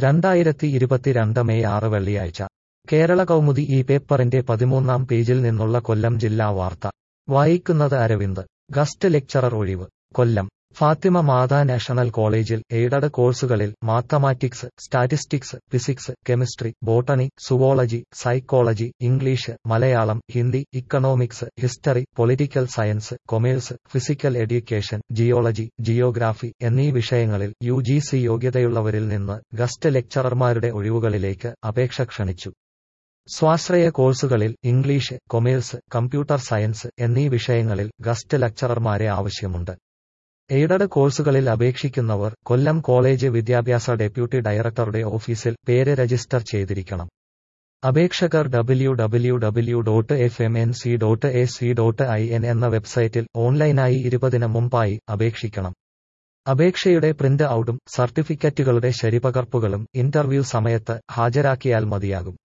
രണ്ടായിരത്തി ഇരുപത്തിരണ്ട് മെയ് ആറ് വെള്ളിയാഴ്ച കേരള കൗമുദി ഈ പേപ്പറിന്റെ പതിമൂന്നാം പേജിൽ നിന്നുള്ള കൊല്ലം ജില്ലാ വാർത്ത വായിക്കുന്നത് അരവിന്ദ് ഗസ്റ്റ് ലെക്ചറർ ഒഴിവ് കൊല്ലം ഫാത്തിമ മാതാ നാഷണൽ കോളേജിൽ എയ്ഡഡ് കോഴ്സുകളിൽ mathematics statistics physics chemistry botany zoology psychology English Malayalam Hindi economics history political science commerce physical education geology geography എന്നീ വിഷയങ്ങളിൽ യു ജി സി യോഗ്യതയുള്ളവരിൽ നിന്ന് ഗസ്റ്റ് ലെക്ചറർമാരുടെ ഒഴിവുകളിലേക്ക് അപേക്ഷ ക്ഷണിച്ചു സ്വാശ്രയ കോഴ്സുകളിൽ ഇംഗ്ലീഷ് കൊമേഴ്സ് കമ്പ്യൂട്ടർ സയൻസ് എന്നീ വിഷയങ്ങളിൽ ഗസ്റ്റ് ലെക്ചറർമാരെ ആവശ്യമുണ്ട് എയ്ഡഡ് കോഴ്സുകളിൽ അപേക്ഷിക്കുന്നവർ കൊല്ലം കോളേജ് വിദ്യാഭ്യാസ ഡെപ്യൂട്ടി ഡയറക്ടറുടെ ഓഫീസിൽ പേര് രജിസ്റ്റർ ചെയ്തിരിക്കണം അപേക്ഷകർ W W W dot F M N C dot A C dot I N എന്ന വെബ്സൈറ്റിൽ ഓൺലൈനായി ഇരുപതിന് മുമ്പായി അപേക്ഷിക്കണം അപേക്ഷയുടെ പ്രിന്റ് ഔട്ടും സർട്ടിഫിക്കറ്റുകളുടെ ശരിപകർപ്പുകളും ഇന്റർവ്യൂ സമയത്ത് ഹാജരാക്കിയാൽ മതിയാകും